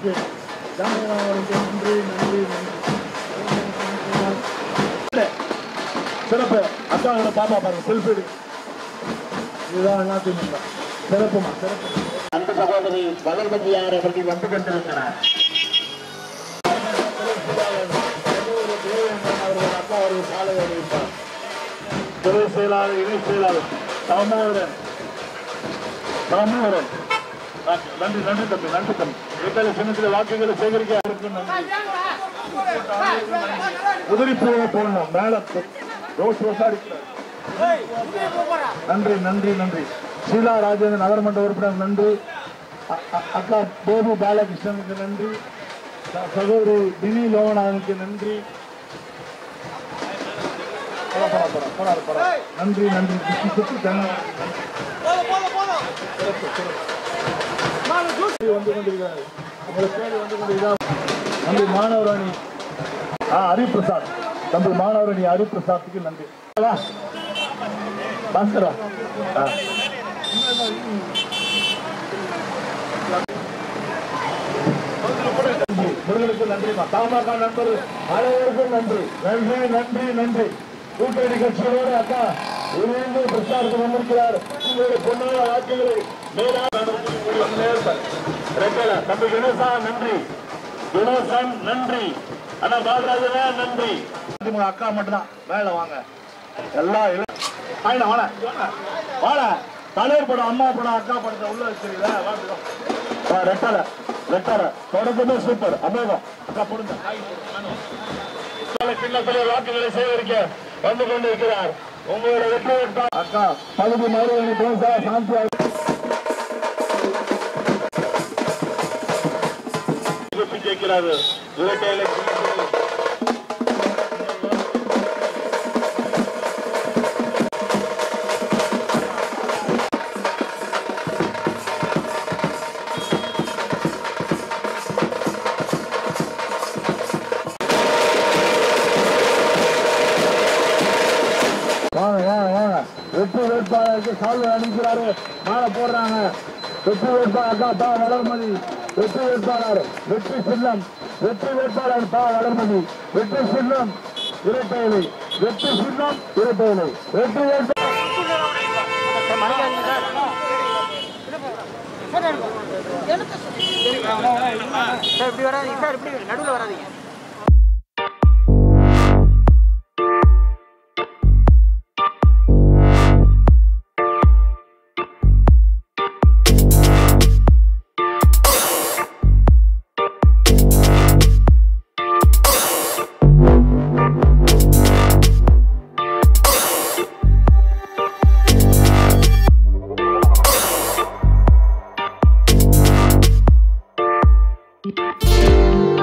அவர்களுக்கு ஜானகிராம் அவர்களுக்கு நன்றி நன்றி நன்றி சிறப்பு அக்காவோட பாப்பா பாருங்க செல்ஃபி எடு இதுதான் எல்லாத்தையும் சிறப்புமா சிறப்பு அன்பு சகோதரி வளர்மதியார் அவர்கள் வந்து கொண்டிருக்கிறார் அவர்கள் அக்கா அவர்கள் சாலை அறிவிப்பார் துறை செயலாளர் இணை செயலாளர் தாமோதரன் தாமோதரன் நன்றி நன்றி தம்பி நன்றி தம்பி எங்களை சின்னத்தில் வாக்குகளை சேகரிக்க அவருக்கு நன்றி உதிரி பூவை போடணும் மேல ரோஸ் ரோஸா இருக்கிறார் நன்றி நன்றி நன்றி ஷீலா ராஜேந்திரன் நகர்மன்ற உறுப்பினர் நன்றி அ- அ- அக்கா பேபு பாலகிருஷ்ணனுக்கு நன்றி ச- சகோதரி தினி லோகநாதனுக்கு நன்றி போடா, போடா, போடா, போடாது, போடாது. நன்றி நன்றி சுத்தி சுத்தி தங்க வந்து கொண்டிருக்கிறார் உங்களை தேடி வந்து கொண்டிருக்கிறார் நன்றி மாணவர் அணி ஆ ஹரிபிரசாத் தம்பி மாணவர் அணி ஹரிபிரசாத்துக்கு நன்றி வா. பாஸ்கரா ஆ. நன்றி. முருகனுக்கு நன்றிமா தமாக நண்பர் அனைவருக்கும் நன்றி நன்றி நன்றி நன்றி கூட்டணி கட்சிகளோடு அக்கா இணைந்து பிரச்சாரத்தில் வந்திருக்கிறார் உங்களுடைய பொன்னான வாக்குகளை மேலாக ரெட்டல தம்பி கணேசா நன்றி குணோசன் நன்றி அண்ணா பாலராஜனா நன்றி உங்க அக்கா மட்டும்தான் மேல வாங்க எல்லாம் இல்ல ஆயிடா வாழ வாழ தலைவர் படம் அம்மா படம் அக்கா படத்தை உள்ள வச்சிருக்கீங்களா வாங்க வா, ரெட்டல ரெட்டல தொடர்ந்துமே சூப்பர் அமோகம் அக்கா போடுங்க சின்னத்திலே வாக்குகளை சேகரிக்க வந்து கொண்டிருக்கிறார் உங்களோட வெற்றி வேட்பாளர் அக்கா பகுதி மறுவணி போசா சாந்தி திருப்பி கேட்கிறாரு இரட்டை எலெக்ஷன் வாங்க வாங்க வாங்க வெற்றி வேட்பாளருக்கு சால்வை அனுப்பிக்கிறாரு மாலை போடுறாங்க வெற்றி வேட்பாளர் தான் பா வளர்மதி வெற்றி வேட்பாளர் வெற்றி சின்னம் வெற்றி வேட்பாளர் பா வளர்மதி வெற்றி சின்னம் இரட்டை இலை வெற்றி சின்னம் இரட்டை இலை வெற்றி வேட்பாளர் சார் இப்படி வராதீங்க சார் இப்படி நடுவில் வராதீங்க Thank